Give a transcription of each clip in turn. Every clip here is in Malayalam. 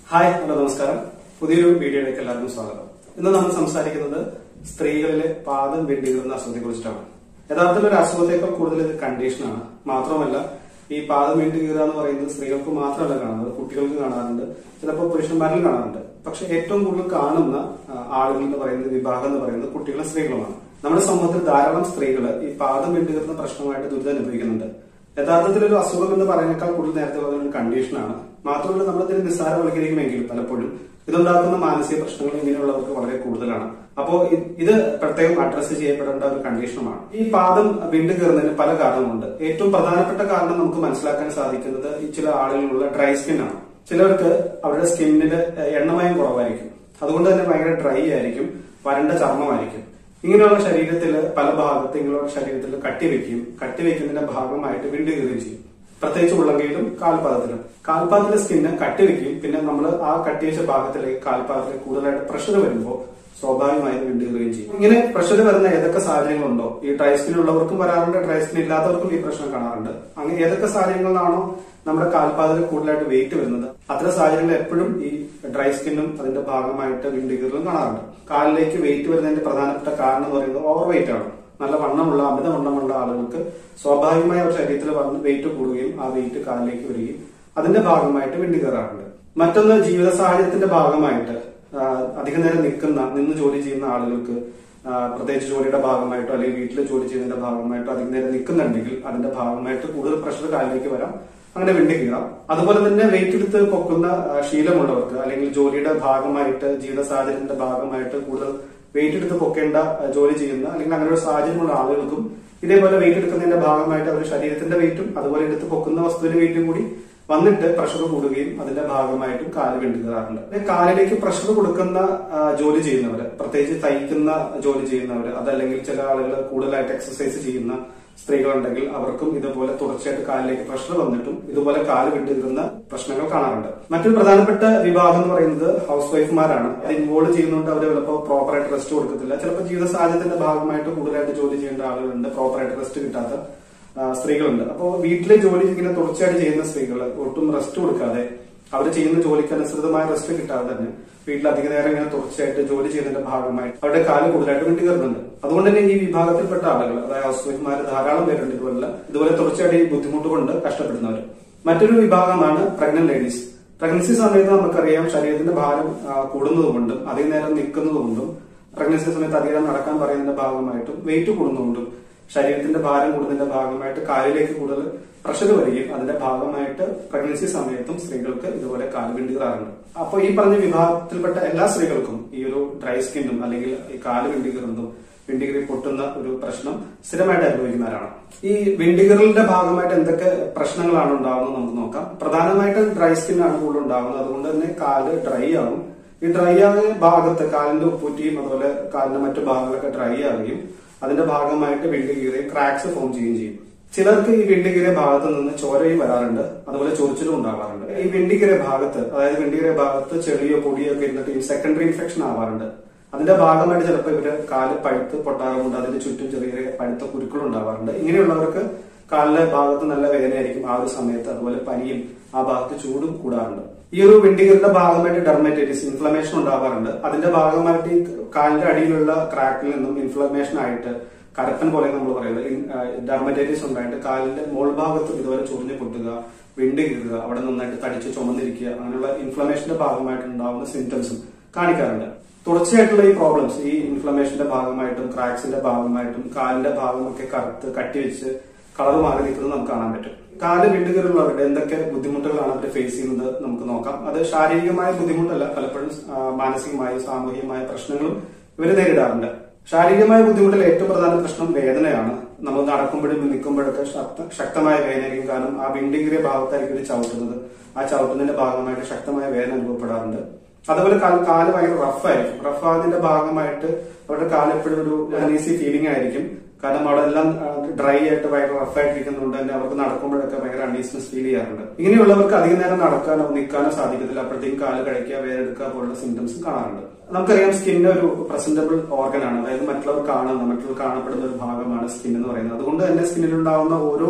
ഹായ് ഹലോ നമസ്കാരം പുതിയൊരു വീഡിയോയിലേക്ക് എല്ലാവർക്കും സ്വാഗതം ഇന്ന് നമ്മൾ സംസാരിക്കുന്നത് സ്ത്രീകളിലെ പാദം വെണ്ടികീറുന്ന അസുഖത്തെ കുറിച്ചിട്ടാണ് യഥാർത്ഥത്തിൽ ഒരു അസുഖത്തേക്കാൾ കൂടുതൽ ഇത് കണ്ടീഷനാണ് മാത്രമല്ല ഈ പാദം വീണ്ടും കീറുക എന്ന് പറയുന്നത് സ്ത്രീകൾക്ക് മാത്രമല്ല കാണുന്നത് കുട്ടികൾക്ക് കാണാറുണ്ട് ചിലപ്പോൾ പുരുഷന്മാരിൽ കാണാറുണ്ട് പക്ഷെ ഏറ്റവും കൂടുതൽ കാണുന്ന ആ, ആളുകൾ എന്ന് പറയുന്നത് വിഭാഗം എന്ന് പറയുന്നത് കുട്ടികളും സ്ത്രീകളുമാണ് നമ്മുടെ സമൂഹത്തിൽ ധാരാളം സ്ത്രീകൾ ഈ പാദം വീണ്ടുകീറുന്ന പ്രശ്നമായിട്ട് ദുരിതം അനുഭവിക്കുന്നുണ്ട് യഥാർത്ഥത്തിൽ ഒരു അസുഖം എന്ന് പറയുന്നേക്കാൾ കൂടുതൽ നേരത്തെ പറഞ്ഞ ഒരു കണ്ടീഷനാണ് മാത്രമല്ല നമ്മൾ ഇതിന് നിസ്സാരവൽക്കരിക്കുമെങ്കിലും പലപ്പോഴും ഇതുണ്ടാക്കുന്ന മാനസിക പ്രശ്നങ്ങൾ ഇങ്ങനെയുള്ളവർക്ക് വളരെ കൂടുതലാണ് അപ്പോ ഇ- ഇത് പ്രത്യേകം അഡ്രസ്സ് ചെയ്യപ്പെടേണ്ട ഒരു കണ്ടീഷനുമാണ് ഈ പാദം വീണ്ടും കയറുന്നതിന് പല കാരണങ്ങളുണ്ട് ഏറ്റവും പ്രധാനപ്പെട്ട കാരണം നമുക്ക് മനസ്സിലാക്കാൻ സാധിക്കുന്നത് ഈ ചില ആളുകളിലുള്ള ഡ്രൈ സ്കിൻ ആണ് ചിലർക്ക് അവരുടെ സ്കിന്നിന് എണ്ണമയം കുറവായിരിക്കും അതുകൊണ്ട് തന്നെ ഭയങ്കര ഡ്രൈ ആയിരിക്കും വരണ്ട ചർമ്മമായിരിക്കും ഇങ്ങനെയുള്ള ശരീരത്തിൽ പല ഭാഗത്ത് ഇങ്ങനെയുള്ള ശരീരത്തിൽ കട്ടിവെക്കുകയും കട്ടിവെക്കുന്നതിന്റെ ഭാഗമായിട്ട് വിണ്ടു കീറുകയും ചെയ്യും പ്രത്യേകിച്ച് ഉള്ളങ്കയിലും കാൽപാദത്തിലും കാൽപാദത്തിലെ സ്കിന്ന് കട്ടിവെക്കുകയും പിന്നെ നമ്മൾ ആ കട്ടിവെച്ച ഭാഗത്തിലേക്ക് കാൽപാദത്തിലേക്ക് കൂടുതലായിട്ട് പ്രഷർ വരുമ്പോൾ സ്വാഭാവികമായും വിണ്ടു കീറുകയും ചെയ്യും ഇങ്ങനെ പ്രഷർ വരുന്ന ഏതൊക്കെ സാഹചര്യങ്ങളുണ്ടോ ഈ ഡ്രൈ സ്കിൻ ഉള്ളവർക്കും വരാറുണ്ട് ഡ്രൈ സ്കിൻ ഇല്ലാത്തവർക്കും ഈ പ്രശ്നം കാണാറുണ്ട് അങ്ങനെ ഏതൊക്കെ സാഹചര്യങ്ങളിലാണോ നമ്മുടെ കാൽപാദത്തിൽ കൂടുതലായിട്ട് വെയിറ്റ് വരുന്നത് അത്തരം സാഹചര്യങ്ങളിൽ എപ്പോഴും ഈ ഡ്രൈ സ്കിന്നും അതിന്റെ ഭാഗമായിട്ട് വിണ്ടുകീറലും കാണാറുണ്ട് കാലിലേക്ക് വെയിറ്റ് വരുന്നതിന്റെ പ്രധാനപ്പെട്ട കാരണം എന്ന് പറയുന്നത് ഓവർ വെയിറ്റ് ആണ് നല്ല വണ്ണമുള്ള അമിത വണ്ണമുള്ള ആളുകൾക്ക് സ്വാഭാവികമായി അവരുടെ ശരീരത്തിൽ വന്ന് വെയിറ്റ് കൂടുകയും ആ വെയിറ്റ് കാലിലേക്ക് വരികയും അതിന്റെ ഭാഗമായിട്ട് വിണ്ടു കയറാറുണ്ട് മറ്റൊന്ന് ജീവിത സാഹചര്യത്തിന്റെ ഭാഗമായിട്ട് ആ, അധിക നേരം നിൽക്കുന്ന നിന്ന് ജോലി ചെയ്യുന്ന ആളുകൾക്ക് ആ, പ്രത്യേകിച്ച് ജോലിയുടെ ഭാഗമായിട്ടോ അല്ലെങ്കിൽ വീട്ടിൽ ജോലി ചെയ്യുന്നതിന്റെ ഭാഗമായിട്ടോ അധികം നേരം നിൽക്കുന്നുണ്ടെങ്കിൽ അതിന്റെ ഭാഗമായിട്ട് കൂടുതൽ പ്രഷർ കാലിലേക്ക് വരാം അങ്ങനെ വിണ്ടി കീറാം അതുപോലെ തന്നെ വെയിറ്റ് എടുത്ത് പൊക്കുന്ന ആ, ശീലമുള്ളവർക്ക് അല്ലെങ്കിൽ ജോലിയുടെ ഭാഗമായിട്ട് ജീവിത സാഹചര്യത്തിന്റെ ഭാഗമായിട്ട് കൂടുതൽ വെയിറ്റ് എടുത്ത് പൊക്കേണ്ട ആ, ജോലി ചെയ്യുന്ന അല്ലെങ്കിൽ അങ്ങനെ ഒരു സാഹചര്യമുള്ള ആളുകൾക്കും ഇതേപോലെ വെയിറ്റ് എടുക്കുന്നതിന്റെ ഭാഗമായിട്ട് അവർ ശരീരത്തിന്റെ വെയിറ്റും അതുപോലെ എടുത്ത് പൊക്കുന്ന വസ്തുവിന്റെ വെയിറ്റും കൂടി വന്നിട്ട് പ്രഷർ കൂടുകയും അതിന്റെ ഭാഗമായിട്ടും കാല് വിണ്ടു കയറാറുണ്ട് പിന്നെ കാലിലേക്ക് പ്രഷർ കൊടുക്കുന്ന ആ, ജോലി ചെയ്യുന്നവര് പ്രത്യേകിച്ച് തയ്ക്കുന്ന ജോലി ചെയ്യുന്നവര് അതല്ലെങ്കിൽ ചില ആളുകൾ കൂടുതലായിട്ട് എക്സസൈസ് ചെയ്യുന്ന സ്ത്രീകളുണ്ടെങ്കിൽ അവർക്കും ഇതുപോലെ തുടർച്ചയായിട്ട് കാലിലേക്ക് പ്രഷർ വന്നിട്ടും ഇതുപോലെ കാല് വിട്ടുകീറുന്ന പ്രശ്നങ്ങൾ കാണാറുണ്ട് മറ്റൊരു പ്രധാനപ്പെട്ട വിഭാഗം എന്ന് പറയുന്നത് ഹൗസ് വൈഫ്മാരാണ് അത് ഇൻവോൾവ് ചെയ്യുന്നതുകൊണ്ട് അവർ ചിലപ്പോൾ പ്രോപ്പറായിട്ട് റെസ്റ്റ് കൊടുക്കത്തില്ല ചിലപ്പോൾ ജീവിത സാഹചര്യത്തിന്റെ ഭാഗമായിട്ട് കൂടുതലായിട്ട് ജോലി ചെയ്യേണ്ട ആളുകളുണ്ട് പ്രോപ്പറായിട്ട് റെസ്റ്റ് കിട്ടാത്ത ആ, സ്ത്രീകളുണ്ട് അപ്പോൾ വീട്ടിലെ ജോലി ഇങ്ങനെ തുടർച്ചയായിട്ട് ചെയ്യുന്ന സ്ത്രീകൾ ഒട്ടും റെസ്റ്റ് കൊടുക്കാതെ അവർ ചെയ്യുന്ന ജോലിക്ക് അനുസൃതമായ റെസ്റ്റ് കിട്ടാതെ തന്നെ വീട്ടിൽ അധിക നേരം ഇങ്ങനെ തുടർച്ചയായിട്ട് ജോലി ചെയ്യുന്നതിന്റെ ഭാഗമായി അവരുടെ കാല് കൂടുതലായിട്ട് വിണ്ടു കയറുന്നുണ്ട് അതുകൊണ്ട് തന്നെ ഈ വിഭാഗത്തിൽപ്പെട്ട ആളുകൾ അതായത് ഹൗസ് വൈഫ്മാർ ധാരാളം പേരുണ്ട് ഇതുപോലെ ഇതുപോലെ തുടർച്ചയായിട്ട് ഈ ബുദ്ധിമുട്ട് കൊണ്ട് കഷ്ടപ്പെടുന്നവർ മറ്റൊരു വിഭാഗമാണ് പ്രഗ്നന്റ് ലേഡീസ് പ്രഗ്നൻസി സമയത്ത് നമുക്കറിയാം ശരീരത്തിന്റെ ഭാരം ആ, കൂടുന്നതുകൊണ്ടും അധിക നേരം നിൽക്കുന്നതുകൊണ്ടും പ്രഗ്നൻസി സമയത്ത് അധികം നടക്കാൻ പറയുന്നതിന്റെ ഭാഗമായിട്ടും വെയിറ്റ് കൂടുന്നതുകൊണ്ടും ശരീരത്തിന്റെ ഭാരം കൂടുന്നതിന്റെ ഭാഗമായിട്ട് കാലിലേക്ക് കൂടുതൽ പ്രഷർ വരികയും അതിന്റെ ഭാഗമായിട്ട് പ്രഗ്നൻസി സമയത്തും സ്ത്രീകൾക്ക് ഇതുപോലെ കാല് വിണ്ടുകീറാറുണ്ട് അപ്പോൾ ഈ പറഞ്ഞ വിഭാഗത്തിൽപ്പെട്ട എല്ലാ സ്ത്രീകൾക്കും ഈ ഒരു ഡ്രൈ സ്കിന്നും അല്ലെങ്കിൽ ഈ കാല് വിണ്ടുകീറുന്നതും വിണ്ടികീറി പൊട്ടുന്ന ഒരു പ്രശ്നം സ്ഥിരമായിട്ട് അനുഭവിക്കുന്നവരാണ് ഈ വിണ്ടികീറലിന്റെ ഭാഗമായിട്ട് എന്തൊക്കെ പ്രശ്നങ്ങളാണ് ഉണ്ടാവുന്നത് നമുക്ക് നോക്കാം പ്രധാനമായിട്ട് ഡ്രൈ സ്കിൻ ആണ് കൂടുതൽ ഉണ്ടാവുന്നത് അതുകൊണ്ട് തന്നെ കാല് ഡ്രൈ ആവും ഈ ഡ്രൈ ആയ ഭാഗത്ത് കാലിന്റെ ഉപ്പൂറ്റിയും അതുപോലെ കാലിന്റെ മറ്റു ഭാഗങ്ങളൊക്കെ ഡ്രൈ ആവുകയും അതിന്റെ ഭാഗമായിട്ട് വിണ്ട് കീറുകയും ക്രാക്സ് ഫോം ചെയ്യുകയും ചെയ്യും ചിലർക്ക് ഈ വിണ്ടുകീറിയ ഭാഗത്ത് നിന്ന് ചോരയും വരാറുണ്ട് അതുപോലെ ചൊറിച്ചിലും ഉണ്ടാവാറുണ്ട് ഈ വിണ്ടുകീറിയ ഭാഗത്ത് അതായത് വിണ്ടുകീറിയ ഭാഗത്ത് ചെളിയോ പൊടിയോ ഒക്കെ ഇരുന്നിട്ട് ഈ സെക്കൻഡറി ഇൻഫെക്ഷൻ ആവാറുണ്ട് അതിന്റെ ഭാഗമായിട്ട് ചിലപ്പോൾ ഇവര് കാല് പഴുത്ത് പൊട്ടാറുമുണ്ട് അതിന്റെ ചുറ്റും ചെറിയ ചെറിയ പഴുത്ത കുരുക്കൾ ഉണ്ടാവാറുണ്ട് ഇങ്ങനെയുള്ളവർക്ക് കാലിലെ ഭാഗത്ത് നല്ല വേദനയായിരിക്കും ആ ഒരു സമയത്ത് അതുപോലെ പനിയും ആ ഭാഗത്ത് ചൂടും കൂടാറുണ്ട് ഈ ഒരു വിണ്ടികരുടെ ഭാഗമായിട്ട് ഡെർമറ്റൈറ്റിസ് ഇൻഫ്ലമേഷൻ ഉണ്ടാവാറുണ്ട് അതിന്റെ ഭാഗമായിട്ട് ഈ കാലിന്റെ അടിയിലുള്ള ക്രാക്കിൽ നിന്നും ഇൻഫ്ലമേഷൻ ആയിട്ട് കരപ്പൻ പോലെ നമ്മൾ പറയുന്നത് ഡെർമറ്റൈറ്റിസ് ഉണ്ടായിട്ട് കാലിന്റെ മോൾ ഭാഗത്ത് ഇതുപോലെ ചൊറിഞ്ഞു പൊട്ടുക വിണ്ട് കീറുക അവിടെ നന്നായിട്ട് തടിച്ച് ചുമന്നിരിക്കുക അങ്ങനെയുള്ള ഇൻഫ്ലമേഷന്റെ ഭാഗമായിട്ട് ഉണ്ടാവുന്ന സിംറ്റംസും കാണിക്കാറുണ്ട് തുടർച്ചയായിട്ടുള്ള ഈ പ്രോബ്ലംസ് ഈ ഇൻഫ്ലമേഷന്റെ ഭാഗമായിട്ടും ക്രാക്സിന്റെ ഭാഗമായിട്ടും കാലിന്റെ ഭാഗമൊക്കെ കറുത്ത് കട്ടിവെച്ച് കളർ മാറി നിൽക്കുന്നത് നമുക്ക് കാണാൻ പറ്റും കാല് വിണ്ടുകീറുള്ളവരുടെ എന്തൊക്കെ ബുദ്ധിമുട്ടുകളാണ് അവർ ഫേസ് ചെയ്യുന്നത് നമുക്ക് നോക്കാം അത് ശാരീരികമായ ബുദ്ധിമുട്ടല്ല പലപ്പോഴും ആ, മാനസികമായും സാമൂഹികമായ പ്രശ്നങ്ങളും ഇവർ നേരിടാറുണ്ട് ശാരീരികമായ ബുദ്ധിമുട്ടിൽ ഏറ്റവും പ്രധാന പ്രശ്നം വേദനയാണ് നമ്മൾ നടക്കുമ്പോഴും നിൽക്കുമ്പോഴൊക്കെ ശക്ത- ശക്തമായ വേദനയായിരിക്കും കാരണം ആ വിണ്ടികീറിയ ഭാഗത്തായിരിക്കും ഇവർ ചവിട്ടുന്നത് ആ ചവിട്ടുന്നതിന്റെ ഭാഗമായിട്ട് ശക്തമായ വേദന അനുഭവപ്പെടാറുണ്ട് അതുപോലെ കാല് കാല് ഭയങ്കര റഫായിരിക്കും റഫായതിന്റെ ഭാഗമായിട്ട് അവരുടെ കാല് എപ്പോഴും ഒരു അനീസി ഫീലിംഗ് ആയിരിക്കും കാരണം അവിടെ എല്ലാം ഡ്രൈ ആയിട്ട് ഭയങ്കര റഫായിട്ടിരിക്കുന്നതുകൊണ്ട് തന്നെ അവർക്ക് നടക്കുമ്പോഴൊക്കെ ഭയങ്കര അൺഈസ്നെസ് ഫീൽ ചെയ്യാറുണ്ട് ഇങ്ങനെയുള്ളവർക്ക് അധികം നേരം നടക്കാനോ നിൽക്കാനോ സാധിക്കത്തില്ല അപ്പോഴത്തേക്കും കാല് കഴിക്കുക വേദനെടുക്കുക പോലുള്ള സിംറ്റംസ് കാണാറുണ്ട് നമുക്കറിയാം സ്കിന്ന് ഒരു പ്രസന്റബിൾ ഓർഗൻ ആണ് അതായത് മറ്റുള്ളവർ കാണുന്ന മറ്റുള്ളവർ കാണപ്പെടുന്ന ഒരു ഭാഗമാണ് സ്കിൻ എന്ന് പറയുന്നത് അതുകൊണ്ട് തന്നെ സ്കിന്നിൽ ഉണ്ടാവുന്ന ഓരോ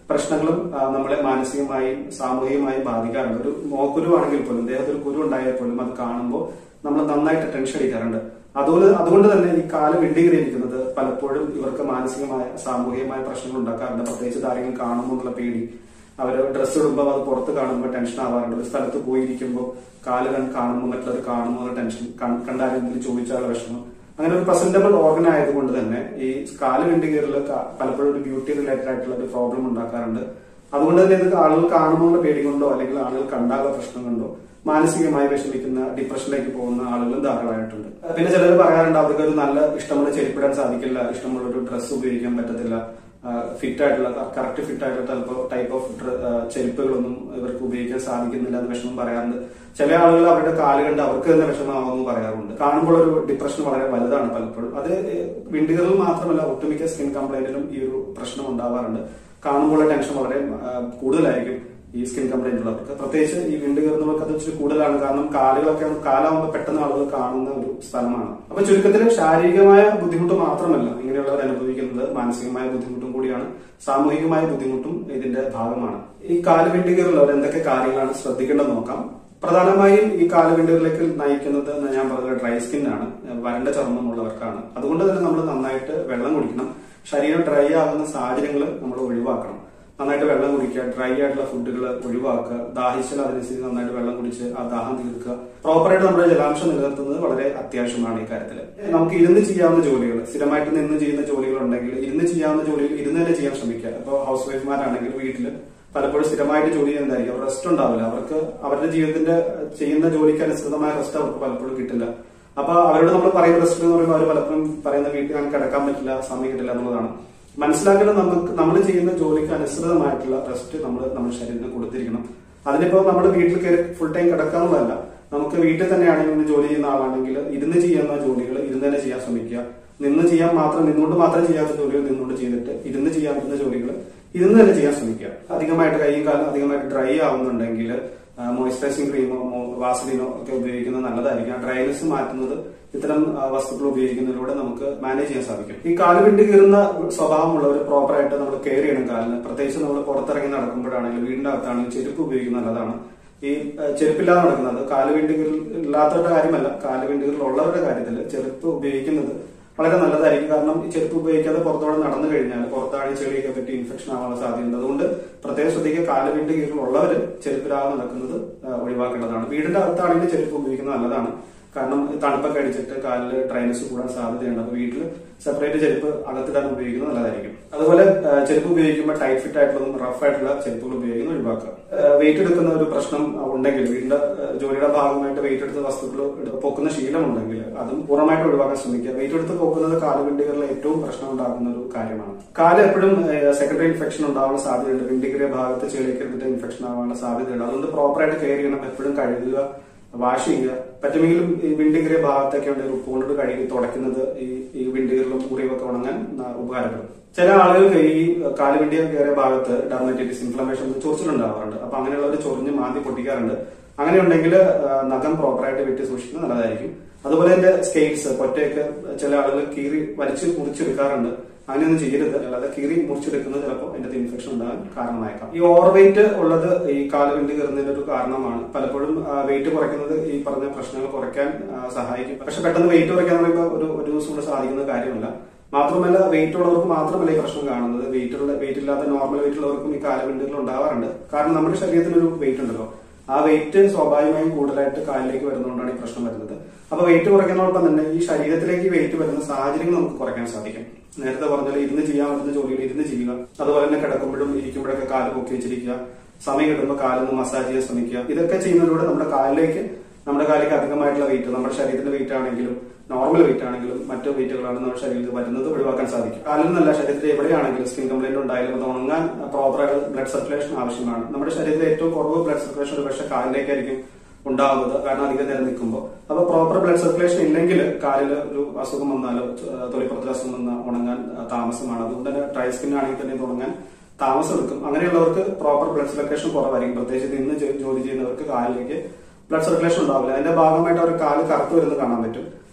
പ്രശ്നങ്ങളും ആ, നമ്മളെ മാനസികമായും സാമൂഹികമായും ബാധിക്കാറുണ്ട് ഒരു മോക്കുരു ആണെങ്കിൽ പോലും ദേഹത്തിൽ ഒരു കുരു ഉണ്ടായാൽ പോലും അത് കാണുമ്പോൾ നമ്മൾ നന്നായിട്ട് ടെൻഷൻ അടിക്കാറുണ്ട് അതുകൊണ്ട് അതുകൊണ്ട് തന്നെ ഈ കാല് വിണ്ടുകീറിയിരിക്കുന്നത് പലപ്പോഴും ഇവർക്ക് മാനസികമായ സാമൂഹികമായ പ്രശ്നങ്ങൾ ഉണ്ടാക്കാറുണ്ട് പ്രത്യേകിച്ച് ഇത് ആരെങ്കിലും കാണുമോ എന്നുള്ള പേടി അവര് ഡ്രസ്സ് ഇടുമ്പോൾ അത് പുറത്ത് കാണുമ്പോൾ ടെൻഷൻ ആവാറുണ്ട് ഒരു സ്ഥലത്ത് പോയിരിക്കുമ്പോൾ കാല് കണ്ട് കാണുമ്പോൾ മറ്റുള്ളവർ കാണുമോ എന്നുള്ള ടെൻഷൻ കൺ- കണ്ടാരെങ്കിലും ചോദിച്ചാലുള്ള വിഷമം അങ്ങനെ ഒരു പ്രസന്റബിൾ ഓർഗൻ ആയതുകൊണ്ട് തന്നെ ഈ കാല് വിണ്ടുകീറൽ പലപ്പോഴും ഒരു ബ്യൂട്ടി റിലേറ്റഡ് ആയിട്ടുള്ള ഒരു പ്രോബ്ലം ഉണ്ടാക്കാറുണ്ട് അതുകൊണ്ട് തന്നെ ഇത് ആളുകൾ കാണുമോ എന്നുള്ള പേടി കൊണ്ടോ അല്ലെങ്കിൽ ആളുകൾ കണ്ടാലുള്ള പ്രശ്നം കൊണ്ടോ മാനസികമായി വിഷമിക്കുന്ന ഡിപ്രഷനിലേക്ക് പോകുന്ന ആളുകളും ധാരാളമായിട്ടുണ്ട് പിന്നെ ചിലർ പറയാറുണ്ട് അവർക്ക് ഒരു നല്ല ഇഷ്ടമുള്ള ചെരുപ്പിടാൻ സാധിക്കില്ല ഇഷ്ടമുള്ള ഒരു ഡ്രസ്സ് ഉപയോഗിക്കാൻ പറ്റത്തില്ല ഫിറ്റ് ആയിട്ടുള്ള കറക്റ്റ് ഫിറ്റ് ആയിട്ടുള്ള ചിലപ്പോൾ ടൈപ്പ് ഓഫ് ചെരുപ്പുകളൊന്നും ഇവർക്ക് ഉപയോഗിക്കാൻ സാധിക്കുന്നില്ല എന്ന് വിഷമം പറയാറുണ്ട് ചില ആളുകൾ അവരുടെ കാല് കണ്ട് അവർക്ക് തന്നെ വിഷമമാകുമെന്ന് പറയാറുണ്ട് കാണുമ്പോൾ ഒരു ഡിപ്രഷൻ വളരെ വലുതാണ് പലപ്പോഴും അത് വിണ്ടുകളിൽ മാത്രമല്ല ഒട്ടുമിക്ക സ്കിൻ കംപ്ലൈന്റിലും ഈ ഒരു പ്രശ്നം ഉണ്ടാവാറുണ്ട് കാണുമ്പോൾ ടെൻഷൻ വളരെ ആ, കൂടുതലായിരിക്കും ഈ സ്കിൻ കംപ്ലൈന്റ് ഉള്ളവർക്ക് പ്രത്യേകിച്ച് ഈ വിണ്ട് കയറുന്നവർക്ക് അത് ഇച്ചിരി കൂടുതലാണ് കാരണം കാലുകളൊക്കെ കാലാവുമ്പോൾ പെട്ടെന്ന് ആളുകൾ കാണുന്ന ഒരു സ്ഥലമാണ് അപ്പൊ ചുരുക്കത്തിൽ ശാരീരികമായ ബുദ്ധിമുട്ട് മാത്രമല്ല ഇങ്ങനെയുള്ളവർ അനുഭവിക്കുന്നത് മാനസികമായ ബുദ്ധിമുട്ടും കൂടിയാണ് സാമൂഹികമായ ബുദ്ധിമുട്ടും ഇതിന്റെ ഭാഗമാണ് ഈ കാല് വിണ്ട് കയറുള്ളവർ എന്തൊക്കെ കാര്യങ്ങളാണ് ശ്രദ്ധിക്കേണ്ടത് നോക്കാം പ്രധാനമായും ഈ കാലുവിണ്ടുകളിലേക്ക് നയിക്കുന്നത് എന്ന് ഞാൻ പറഞ്ഞത് ഡ്രൈ സ്കിൻ ആണ് വരണ്ട ചർമ്മമുള്ളവർക്കാണ് അതുകൊണ്ട് തന്നെ നമ്മൾ നന്നായിട്ട് വെള്ളം കുടിക്കണം ശരീരം ഡ്രൈ ആകുന്ന സാഹചര്യങ്ങൾ നമ്മൾ ഒഴിവാക്കണം നന്നായിട്ട് വെള്ളം കുടിക്കുക ഡ്രൈ ആയിട്ടുള്ള ഫുഡുകൾ ഒഴിവാക്കുക ദാഹിച്ചാൽ അതിനനുസരിച്ച് നന്നായിട്ട് വെള്ളം കുടിച്ച് ആ ദാഹം തീർക്കുക പ്രോപ്പറായിട്ട് നമ്മുടെ ജലാംശം നിലനിർത്തുന്നത് വളരെ അത്യാവശ്യമാണ് ഈ കാര്യത്തിൽ നമുക്ക് ഇരുന്ന് ചെയ്യാവുന്ന ജോലികൾ സ്ഥിരമായിട്ട് നിന്ന് ചെയ്യുന്ന ജോലികൾ ഉണ്ടെങ്കിൽ ഇരുന്ന് ചെയ്യാവുന്ന ജോലികൾ ഇരുന്ന് തന്നെ ചെയ്യാൻ ശ്രമിക്കുക ഇപ്പോൾ ഹൗസ് വൈഫ്മാരാണെങ്കിൽ വീട്ടിൽ പലപ്പോഴും സ്ഥിരമായിട്ട് ജോലി ചെയ്യുന്നതായിരിക്കും അവർ റെസ്റ്റ് ഉണ്ടാവില്ല അവർക്ക് അവരുടെ ജീവിതത്തിന്റെ ചെയ്യുന്ന ജോലിക്ക് അനുസൃതമായ റെസ്റ്റ് അവർക്ക് പലപ്പോഴും കിട്ടില്ല അപ്പൊ അവരോട് നമ്മൾ പറയുന്ന റെസ്റ്റ് എന്ന് പറയുമ്പോൾ അവർ പലപ്പോഴും പറയുന്ന വീട്ടിൽ ഞാൻ കിടക്കാൻ പറ്റില്ല സമയം കിട്ടില്ല എന്നുള്ളതാണ് മനസ്സിലാക്കേണ്ടത് നമുക്ക് നമ്മൾ ചെയ്യുന്ന ജോലിക്ക് അനുസൃതമായിട്ടുള്ള റെസ്റ്റ് നമ്മൾ നമ്മുടെ ശരീരത്തിന് കൊടുത്തിരിക്കണം അതിനിപ്പോ നമ്മൾ വീട്ടിൽ കയറി ഫുൾ ടൈം കിടക്കാന്നുള്ളതല്ല നമുക്ക് വീട്ടിൽ തന്നെയാണെങ്കിൽ ഇന്ന് ജോലി ചെയ്യുന്ന ആളാണെങ്കിൽ ഇരുന്ന് ചെയ്യുന്ന ജോലികൾ ഇരുന്ന് തന്നെ ചെയ്യാൻ ശ്രമിക്കുക നിന്ന് ചെയ്യാൻ മാത്രം നിന്നുകൊണ്ട് മാത്രം ചെയ്യാത്ത ജോലികൾ നിന്നുകൊണ്ട് ചെയ്തിട്ട് ഇരുന്ന് ചെയ്യാൻ പറ്റുന്ന ജോലികൾ ഇരുന്ന് തന്നെ ചെയ്യാൻ ശ്രമിക്കുക അധികമായിട്ട് കൈയും കാലം അധികമായിട്ട് ഡ്രൈ ആവുന്നുണ്ടെങ്കിൽ മോയിസ്ചറൈസിങ് ക്രീമോ വാസലിനോ ഒക്കെ ഉപയോഗിക്കുന്നത് നല്ലതായിരിക്കും ആ ഡ്രൈനെസ് മാറ്റുന്നത് ഇത്തരം ആ, വസ്തുക്കൾ ഉപയോഗിക്കുന്നതിലൂടെ നമുക്ക് മാനേജ് ചെയ്യാൻ സാധിക്കും ഈ കാല് വിണ്ട് കീറുന്ന സ്വഭാവമുള്ളവർ പ്രോപ്പറായിട്ട് നമ്മൾ കെയർ ചെയ്യണം കാലിന് പ്രത്യേകിച്ച് നമ്മൾ പുറത്തിറങ്ങി നടക്കുമ്പോഴാണെങ്കിലും വീടിന്റെ അകത്താണെങ്കിൽ ചെരുപ്പ് ഉപയോഗിക്കുന്നത് നല്ലതാണ് ഈ ആ, ചെരുപ്പില്ലാതെ നടക്കുന്നത് കാല് വിണ്ടുകൾ ഇല്ലാത്തവരുടെ കാര്യമല്ല കാല് വിണ്ടുകൾ ഉള്ളവരുടെ കാര്യത്തിൽ ചെരുപ്പ് ഉപയോഗിക്കുന്നത് വളരെ നല്ലതായിരിക്കും കാരണം ഈ ചെരുപ്പ് ഉപയോഗിക്കാതെ പുറത്തോടെ നടന്നു കഴിഞ്ഞാൽ പുറത്താഴി ചെളിയൊക്കെ പറ്റി ഇൻഫെക്ഷൻ ആവാനുള്ള സാധ്യതയുണ്ട് അതുകൊണ്ട് പ്രത്യേകം ശ്രദ്ധിക്കുക കാലുവിന്റെ കീഴിലുള്ളവര് ചെരുപ്പിലാതെ നടക്കുന്നത് ആ, ഒഴിവാക്കേണ്ടതാണ് വീടിന്റെ അകത്താണെങ്കിൽ ചെരുപ്പ് ഉപയോഗിക്കുന്നത് നല്ലതാണ് കാരണം തണുപ്പൊക്കെ അടിച്ചിട്ട് കാലിൽ ഡ്രൈനസ് കൂടാൻ സാധ്യതയുണ്ട് അപ്പൊ വീട്ടിൽ സെപ്പറേറ്റ് ചെരുപ്പ് അകത്തിടാൻ ഉപയോഗിക്കുന്നത് നല്ലതായിരിക്കും അതുപോലെ ആ, ചെരുപ്പ് ഉപയോഗിക്കുമ്പോൾ ടൈറ്റ് ഫിറ്റ് ആയിട്ടുള്ളതും റഫ് ആയിട്ടുള്ള ചെരുപ്പുകൾ ഉപയോഗിക്കുന്നത് ഒഴിവാക്കുക വെയിറ്റ് എടുക്കുന്ന ഒരു പ്രശ്നം ഉണ്ടെങ്കിൽ വീടിന്റെ ആ, ജോലിയുടെ ഭാഗമായിട്ട് വെയിറ്റ് എടുത്ത വസ്തുക്കൾ എടുത്ത് പൊക്കുന്ന ശീലമുണ്ടെങ്കിൽ അതും പൂർണ്ണമായിട്ട് ഒഴിവാക്കാൻ ശ്രമിക്കുക വെയിറ്റ് എടുത്ത് പൊക്കുന്നത് കാലുവിണ്ടികളിൽ ഏറ്റവും പ്രശ്നം ഉണ്ടാക്കുന്ന ഒരു കാര്യമാണ് കാല് എപ്പോഴും സെക്കൻഡറി ഇൻഫെക്ഷൻ ഉണ്ടാവാനുള്ള സാധ്യതയുണ്ട് വിണ്ടികറിയ ഭാഗത്ത് ചെളിയൊക്കെ എടുത്തിട്ട് ഇൻഫെക്ഷൻ ആവാനുള്ള സാധ്യതയുണ്ട് അതുകൊണ്ട് പ്രോപ്പറായിട്ട് കെയർ ചെയ്യണം എപ്പോഴും കഴുകുക വാഷ് ചെയ്യുക പറ്റുമെങ്കിലും ഈ വിണ്ടികറിയ ഭാഗത്തൊക്കെ ഉണ്ടെങ്കിൽ ഉപ്പ് കൊണ്ടിട്ട് കഴുകി തുടയ്ക്കുന്നത് ഈ ഈ വിണ്ടികറിലും മുറിവൊക്കെ ഉണങ്ങാൻ ആ, ഉപകാരപ്പെടും ചില ആളുകൾക്ക് ഈ കാലുവിണ്ടിയ കയറിയ ഭാഗത്ത് ഡെർമറ്റൈറ്റിസ് ഇൻഫ്ലമേഷൻ ചൊറിച്ചിലുണ്ടാവാറുണ്ട് അപ്പൊ അങ്ങനെയുള്ളവർ ചൊറിഞ്ഞ് മാന്തി പൊട്ടിക്കാറുണ്ട് അങ്ങനെയുണ്ടെങ്കിൽ ആ, നഖം പ്രോപ്പറായിട്ട് വെട്ടി സൂക്ഷിക്കുന്നത് നല്ലതായിരിക്കും അതുപോലെ തന്നെ സ്കെയിൽസ് പൊറ്റയൊക്കെ ചില ആളുകൾ കീറി വലിച്ച് മുറിച്ചെടുക്കാറുണ്ട് അങ്ങനെയൊന്നും ചെയ്യരുത് അല്ലാതെ കീറി മുറിച്ചെടുക്കുന്നത് ചിലപ്പോൾ അതിന്റെ ഇൻഫെക്ഷൻ ഉണ്ടാകാൻ കാരണമായേക്കാം ഈ ഓവർ വെയിറ്റ് ഉള്ളത് ഈ കാലുവിണ്ട് കയറുന്നതിന്റെ ഒരു കാരണമാണ് പലപ്പോഴും വെയിറ്റ് കുറയ്ക്കുന്നത് ഈ പറഞ്ഞ പ്രശ്നങ്ങൾ കുറയ്ക്കാൻ ആ, സഹായിക്കും പക്ഷെ പെട്ടെന്ന് വെയിറ്റ് കുറയ്ക്കാൻ പറയുമ്പോൾ ഒരു ഒരു ദിവസം കൊണ്ട് സാധിക്കുന്ന കാര്യമല്ല മാത്രമല്ല വെയിറ്റ് ഉള്ളവർക്ക് മാത്രമല്ല ഈ പ്രശ്നം കാണുന്നത് വെയിറ്റ് ഉള്ള വെയിറ്റ് ഇല്ലാത്ത നോർമൽ വെയിറ്റ് ഉള്ളവർക്കും ഈ കാലുവിണ്ടുകൾ ഉണ്ടാവാറുണ്ട് കാരണം നമ്മുടെ ശരീരത്തിന് ഒരു വെയിറ്റ് ഉണ്ടല്ലോ ആ വെയിറ്റ് സ്വാഭാവികമായും കൂടുതലായിട്ട് കാലിലേക്ക് വരുന്നതുകൊണ്ടാണ് ഈ പ്രശ്നം വരുന്നത് അപ്പൊ വെയിറ്റ് കുറയ്ക്കുന്നതോടൊപ്പം തന്നെ ഈ ശരീരത്തിലേക്ക് വെയിറ്റ് വരുന്ന സാഹചര്യങ്ങൾ നമുക്ക് കുറയ്ക്കാൻ സാധിക്കും നേരത്തെ പറഞ്ഞാൽ ഇരുന്ന് ചെയ്യാൻ പറ്റുന്ന ജോലികൾ ഇരുന്ന് ചെയ്യുക അതുപോലെ തന്നെ കിടക്കുമ്പോഴും ഇരിക്കുമ്പോഴൊക്കെ കാല് പൊക്കി വെച്ചിരിക്കുക സമയം കിട്ടുമ്പോൾ കാലൊന്ന് മസാജ് ചെയ്യാൻ ശ്രമിക്കുക ഇതൊക്കെ ചെയ്യുന്നതിലൂടെ നമ്മുടെ കാലിലേക്ക് നമ്മുടെ കാലിലേക്ക് അധികമായിട്ടുള്ള വെയിറ്റ് നമ്മുടെ ശരീരത്തിന്റെ വെയിറ്റ് ആണെങ്കിലും നോർമൽ വെയിറ്റ് ആണെങ്കിലും മറ്റു വെയിറ്റുകളാണ് നമ്മുടെ ശരീരത്തിൽ വരുന്നത് ഒഴിവാക്കാൻ സാധിക്കും കാലിൽ നിന്നല്ല ശരീരത്തിൽ എവിടെയാണെങ്കിലും സ്കിൻ കംപ്ലൈന്റ് ഉണ്ടായാലും അത് ഉണങ്ങാൻ പ്രോപ്പറായിട്ട് ബ്ലഡ് സർക്കുലേഷൻ ആവശ്യമാണ് നമ്മുടെ ശരീരത്തിൽ ഏറ്റവും കുറവ് ബ്ലഡ് സർക്കുലേഷൻ ഒരു പക്ഷേ കാലിലേക്കായിരിക്കും ഉണ്ടാവുന്നത് കാരണം അധികം നേരം നിൽക്കുമ്പോൾ അപ്പൊ പ്രോപ്പർ ബ്ലഡ് സർക്കുലേഷൻ ഇല്ലെങ്കിൽ കാലിൽ ഒരു അസുഖം വന്നാലോ ഏഹ് തൊലിപ്പുറത്തിൽ അസുഖം വന്നാൽ ഉണങ്ങാൻ ആ, താമസമാണ് അതുകൊണ്ട് തന്നെ ഡ്രൈ സ്കിൻ ആണെങ്കിൽ തന്നെ ഇത് ഉണങ്ങാൻ താമസം എടുക്കും അങ്ങനെയുള്ളവർക്ക് പ്രോപ്പർ ബ്ലഡ് സർക്കുലേഷൻ കുറവായിരിക്കും പ്രത്യേകിച്ച് ഇന്ന് ജോ- ജോലി ചെയ്യുന്നവർക്ക് കാലിലേക്ക് ബ്ലഡ് സർക്കുലേഷൻ ഉണ്ടാവില്ല അതിന്റെ ഭാഗമായിട്ട് അവർ കാല് കറുത്ത് വരുന്നത് കാണാൻ പറ്റും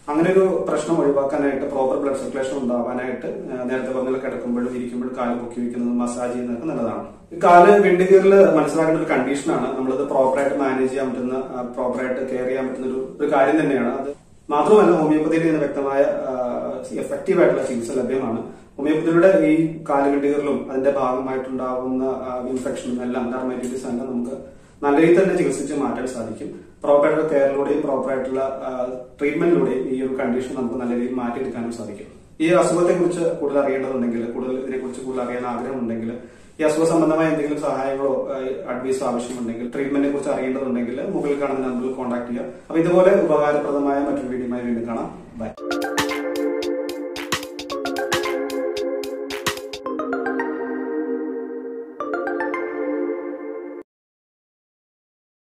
അങ്ങനെ ഒരു പ്രശ്നം ഒഴിവാക്കാനായിട്ട് പ്രോപ്പർ ബ്ലഡ് സർക്കുലേഷൻ ഉണ്ടാവാനായിട്ട് ആ, നേരത്തെ പറഞ്ഞ കിടക്കുമ്പോഴും ഇരിക്കുമ്പോഴും കാല് പൊക്കി വെക്കുന്നത് മസാജ് ചെയ്യുന്നതൊക്കെ നല്ലതാണ് ഈ കാല് വിണ്ടുകീറിൽ മനസ്സിലാക്കേണ്ട ഒരു കണ്ടീഷനാണ് നമ്മളത് പ്രോപ്പറായിട്ട് മാനേജ് ചെയ്യാൻ പറ്റുന്ന പ്രോപ്പറായിട്ട് കെയർ ചെയ്യാൻ പറ്റുന്ന ഒരു ഒരു കാര്യം തന്നെയാണ് അത് മാത്രമല്ല ഹോമിയോപ്പതിയിൽ നിന്ന് വ്യക്തമായ എഫക്റ്റീവ് ആയിട്ടുള്ള ചികിത്സ ലഭ്യമാണ് ഹോമിയോപ്പതിയുടെ ഈ കാലുകെട്ടുകളിലും അതിന്റെ ഭാഗമായിട്ടുണ്ടാകുന്ന ഇൻഫെക്ഷനും എല്ലാം ഡെർമൈറ്റിസ് എല്ലാം നമുക്ക് നല്ല രീതിയിൽ തന്നെ ചികിത്സിച്ച് മാറ്റാൻ സാധിക്കും പ്രോപ്പറായിട്ടുള്ള കെയറിലൂടെയും പ്രോപ്പറായിട്ടുള്ള ട്രീറ്റ്മെന്റിലൂടെയും ഈ ഒരു കണ്ടീഷൻ നമുക്ക് നല്ല രീതിയിൽ മാറ്റിയെടുക്കാനും സാധിക്കും ഈ അസുഖത്തെ കുറിച്ച് കൂടുതൽ അറിയേണ്ടതുണ്ടെങ്കിൽ കൂടുതൽ ഇതിനെക്കുറിച്ച് കൂടുതൽ അറിയാൻ ആഗ്രഹമുണ്ടെങ്കിൽ ഈ അസുഖ സംബന്ധമായ എന്തെങ്കിലും സഹായങ്ങളോ അഡ്വൈസോ ആവശ്യമുണ്ടെങ്കിൽ ട്രീറ്റ്മെന്റിനെ കുറിച്ച് അറിയേണ്ടതുണ്ടെങ്കിൽ മുകളിൽ കാണുന്ന നമ്പറിൽ കോൺടാക്ട് ചെയ്യുക അപ്പൊ ഇതുപോലെ ഉപകാരപ്രദമായ മറ്റൊരു വീഡിയോയുമായി വീണ്ടും കാണാം ബൈ